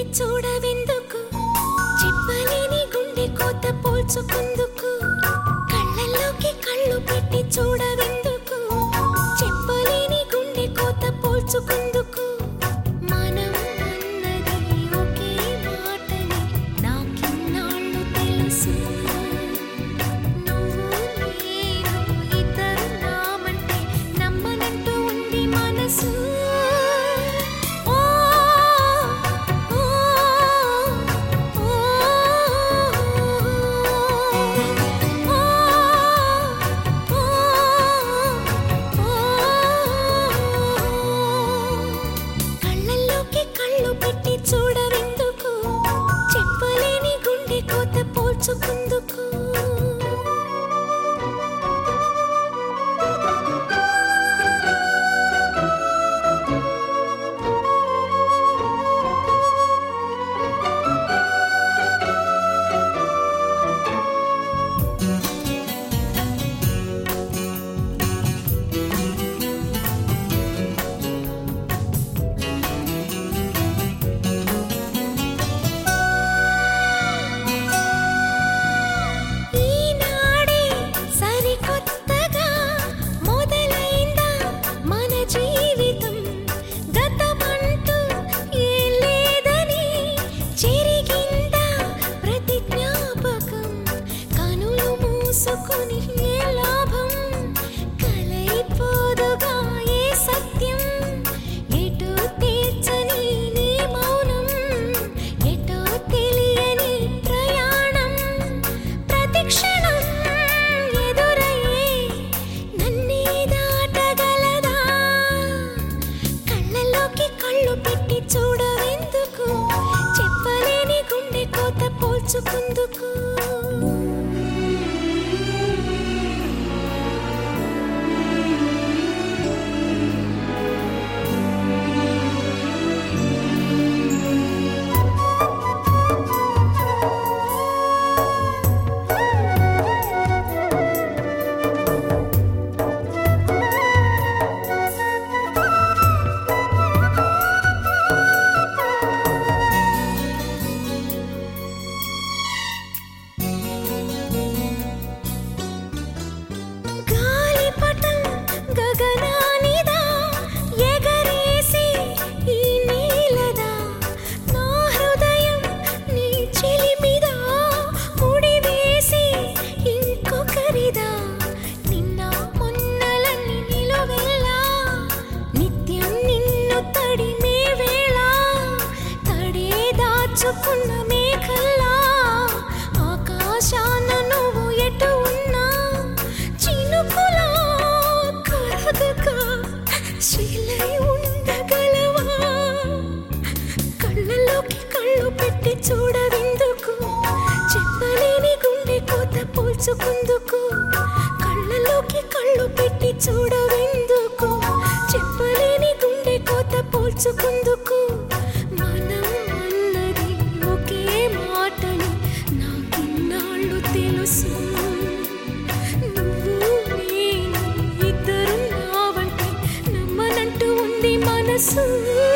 చూడవెందుకు చెప్పలేని గుండె కోత పోల్చుకుందుకు కళ్ళల్లోకి కళ్ళు పెట్టి చూడవెందుకు చెప్పలేని గుండె కోత పోల్చుకుందుకు మనం అన్నది ఒకే మాటని నాకిన్నాళ్ళు తెలుసు నువ్వు నేను ఇద్దరు నామంటే నమ్మనంటూ ఉంది మనసు ఓ ఓ ఓ కళ్ళల్లోకి కళ్ళు పెట్టి చూడవెందుకు చెప్పలేని గుండె కోత పోల్చుకుందుకు ఈనాడే సరికొత్తగా మొదలైందా మన జీవితం గతమంటూ ఏం లేదని చెరిగిందా ప్రతి జ్ఞాపకం కనులు మూసుకొని ఏ లాభం కలైపోదుగా ఏ సత్యం ఎటు తీర్చని నీ మౌనం ఎటో తెలియని ప్రయాణం ప్రతి క్షణం ఎదురయ్యే నన్నే దాటగలదా కళ్ళల్లోకి కళ్ళు పెట్టి చూడవెందుకు చెప్పలేని గుండె కోత పోల్చుకుందుకు గాలిపటం గగనానిదా ఎగరేసి ఈ నీలదా నా హృదయం నీ చిలిమిదా ముడివేసి ఇంకొకరిదా నిన్న మొన్నలన్నీ నిలువెల్లా నిత్యం నిన్ను తడిమే వేళ తడే దాచుకున్న మేఘల్లా ఆకాశాన నువ్వు ఎటు ఉన్నా చినుకులా కరగగా శిలై ఉండగలవా కళ్ళలోకి కళ్ళు పెట్టి చూడవెందుకు చెప్పలేని గుండె కోత పోల్చుకుందుకు కళ్ళలోకి కళ్ళు పెట్టి చూడవెందుకు చెప్పలేని గుండె కోత పోల్చుకుందుకు మనం అన్నది ఒకే మాటని నాకిన్నాళ్ళు తెలుసు నువ్వు నేను ఇద్దరు నావంటే నమ్మనంటూ ఉంది మనసు